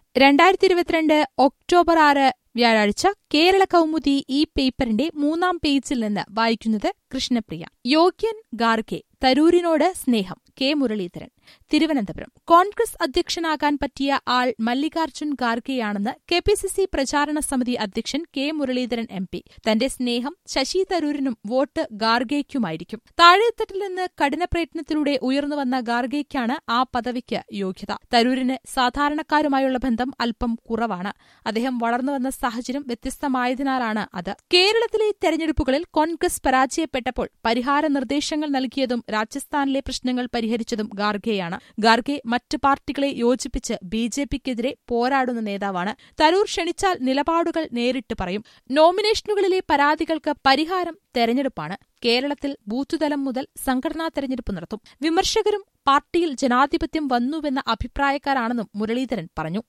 രണ്ടായിരത്തി ഇരുപത്തിരണ്ട് ഒക്ടോബർ ആറ് വ്യാഴാഴ്ച കേരള കൗമുദി ഈ പേപ്പറിന്റെ മൂന്നാം പേജിൽ നിന്ന് വായിക്കുന്നത് കൃഷ്ണപ്രിയ യോഗ്യൻ ഗാർഗെ തരൂരിനോട് സ്നേഹം കെ മുരളീധരൻ തിരുവനന്തപുരം കോൺഗ്രസ് അധ്യക്ഷനാകാൻ പറ്റിയ ആൾ മല്ലികാർജ്ജുൻ ഖാർഗെയാണെന്ന് കെ പി സി സി പ്രചാരണ സമിതി അധ്യക്ഷൻ കെ മുരളീധരൻ എം പി തന്റെ സ്നേഹം ശശി തരൂരിനും വോട്ട് ഗാർഗെയ്ക്കുമായിരിക്കും താഴെത്തട്ടിൽ നിന്ന് കഠിന പ്രയത്നത്തിലൂടെ ഉയർന്നുവന്ന ഗാർഗെയ്ക്കാണ് ആ പദവിക്ക് യോഗ്യത തരൂരിന് സാധാരണക്കാരുമായുള്ള ബന്ധം അല്പം കുറവാണ് അദ്ദേഹം വളർന്നുവന്ന സാഹചര്യം വ്യത്യസ്തമായതിനാലാണ് അത് കേരളത്തിലെ തെരഞ്ഞെടുപ്പുകളിൽ കോൺഗ്രസ് പരാജയപ്പെട്ടപ്പോൾ പരിഹാര നിർദ്ദേശങ്ങൾ നൽകിയതും രാജസ്ഥാനിലെ പ്രശ്നങ്ങൾ പരിഹരിച്ചതും ഗാർഗെയാണ് ഗാർഗെ മറ്റ് പാർട്ടികളെ യോജിപ്പിച്ച് ബി ജെ പിക്കെതിരെ പോരാടുന്ന നേതാവാണ് തരൂർ ക്ഷണിച്ചാൽ നിലപാടുകൾ നേരിട്ട് പറയും നോമിനേഷനുകളിലെ പരാതികൾക്ക് പരിഹാരം തെരഞ്ഞെടുപ്പാണ് കേരളത്തിൽ ബൂത്തുതലം മുതൽ സംഘടനാ തെരഞ്ഞെടുപ്പ് നടത്തും വിമർശകരും പാർട്ടിയിൽ ജനാധിപത്യം വന്നുവെന്ന അഭിപ്രായക്കാരാണെന്നും മുരളീധരൻ പറഞ്ഞു